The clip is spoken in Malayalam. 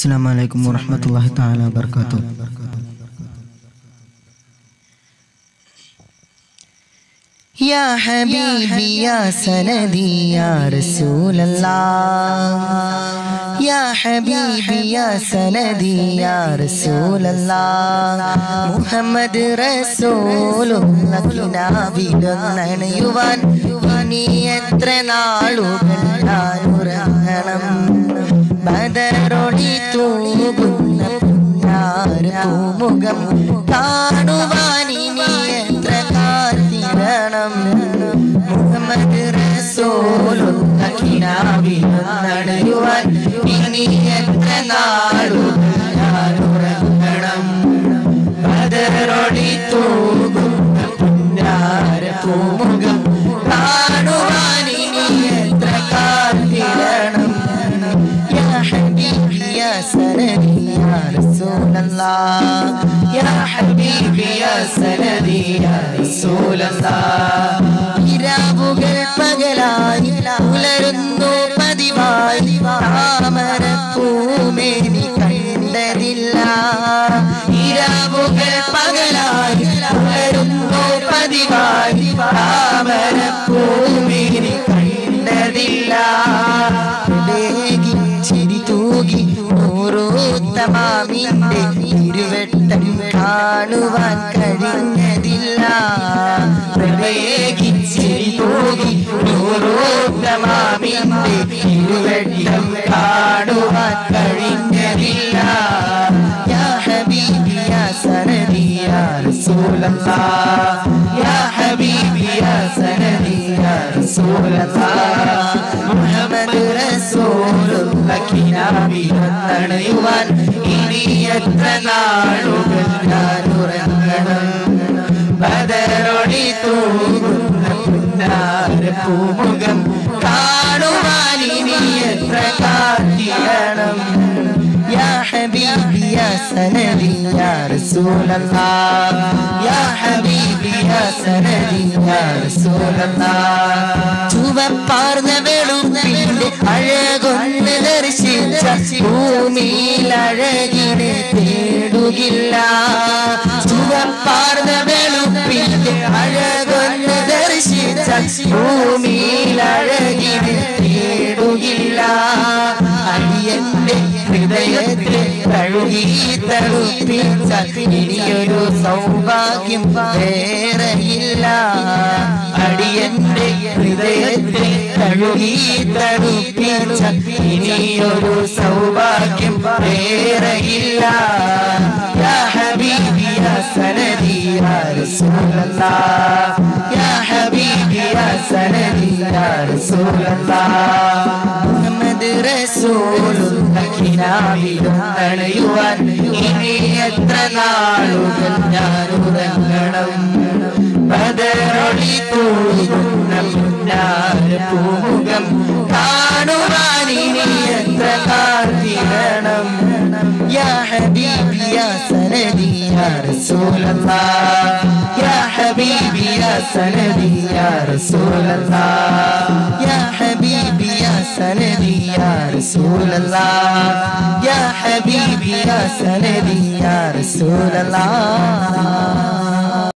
السلام عليكم ورحمة الله تعالى وبركاته يا حبيبي يا سندي يا رسول الله يا حبيبي يا سندي يا رسول الله മുഹമ്മദ് റസൂലുള്ളക്കിനാവിലൊന്നണയുവാൻ ഇനി എത്ര നാളുകൾ ഞാൻ ഉറങ്ങണം ബദറൊളി തൂകുന്ന പൂമുഖം കാണുവാൻ ഇനി എത്ര കാത്തിരണം മുഹമ്മദ് റസൂലുള്ളക്കിനാവിലൊന്നണയുവാൻ ഇനി എത്ര നാളുകൾ ഞാൻ ഉറങ്ങണം ബദറൊളി തൂകുന്ന പുന്നാര പൂമുഖം കാണുവാൻ ഇനി എത്ര കാത്തിരണം يا حبيبي يا سندي يا رسول الله يا حبيبي يا سندي يا رسول الله ഇരാവുകൾ പകലായി പുലരുന്നു പതിവായി താമരപ്പൂമേനി കണ്ടതില്ല ഇരാവുകൾ പകലായി പുലരുന്നു പതിവായി താമരപ്പൂമേനി കണ്ടതില്ല ചിരി തൂകി നൂറൂത്തമാമിന്റെ ഇരുവട്ടം കാണുവാൻ കഴിഞ്ഞതില്ല പ്രവേഗി ചിരി തൂകി നൂറൂത്തമാമിന്റെ ഇരുവട്ടം കാണുവാൻ കഴിഞ്ഞതില്ല യാ ഹബീബി യാ സനദി യാ റസൂലല്ലാഹ് യാ ഹബീബി യാ സനദി യാ റസൂലല്ലാഹ് മുഹമ്മദ് റസൂലുള്ളക്കിനാവിലൊന്നണയുവാൻ ഇനി എത്ര നാളുകൾ ഞാൻ ഉറങ്ങണം ബദറൊടി തൂകുന്ന പുന്നാര പൂമുഖം കാണുവാൻ ഇനി എത്ര കാത്തിരണം يا حبيبي يا سندي يا رسول الله يا حبيبي يا سندي يا رسول الله ചുവപ്പാർന്ന വെളുപ്പിന്റെ അഴകൊന്ന് ദർശിച്ച ഭൂമിയിൽ അഴകിനെ തേടുകില്ല ചുവപ്പാർന്ന വെളുപ്പിന്റെ അഴകൊന്ന് ദർശിച്ച ഭൂമിയിൽ അഴകിനെ തേടുകില്ല അടിയന്റെ ഹൃദയത്തെ തഴുകി തളുപ്പിച്ച ഇനിയൊരു സൗഭാഗ്യം വേറെയില്ല അടിയന്റെ ഹൃദയത്തെ തഴുകി തളുപ്പിച്ച ഇനിയൊരു സൗഭാഗ്യം വേറെയില്ല യാ ഹബീബി യാ സനദി യാ റസൂലല്ലാഹ് യാ ഹബീബി യാ സനദി യാ റസൂലല്ലാഹ് മുഹമ്മദ് റസൂലുള്ളക്കിനാവിലും അണയുവാൻ ഇനി എത്ര നാളുകൾ ഞാൻ ഉറങ്ങണം ബദറൊളി തൂകുന്ന പുന്നാര പൂമുഖം കാണുവാൻ ഇനി എത്ര കാത്തിരണം يا حبيبي يا سندي يا رسول الله يا حبيبي يا سندي يا رسول الله يا حبيبي يا سندي يا رسول الله يا حبيبي يا سندي يا رسول الله